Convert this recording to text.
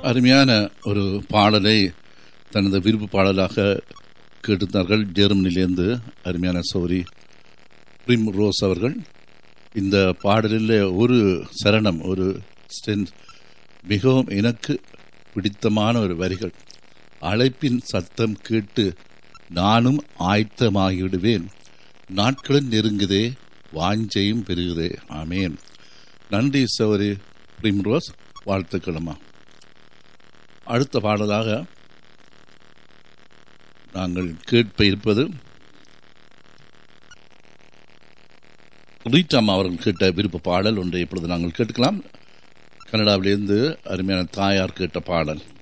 அருமையான ஒரு பாடலை தனது விருப்பு பாடலாக கேட்டிருந்தார்கள் ஜெர்மனிலேருந்து அருமையான சௌரி பிரிம் ரோஸ் அவர்கள் இந்த பாடலில் ஒரு சரணம் ஒரு ஸ்டென் மிகவும் எனக்கு பிடித்தமான ஒரு வரிகள் அழைப்பின் சத்தம் கேட்டு நானும் ஆயத்தமாகிவிடுவேன் நாட்களும் நெருங்குதே வாஞ்சையும் பெருகுதே ஆமேன் நன்றி சௌரி பிரிம்ரோஸ் வாழ்த்துக்களம்மா அடுத்த பாடலாக நாங்கள் கேட்ப இருப்பது ரீட்டாம் அவர்கள் கேட்ட விருப்ப பாடல் ஒன்றை இப்பொழுது நாங்கள் கேட்கலாம் கனடாவிலிருந்து அருமையான தாயார் கேட்ட பாடல்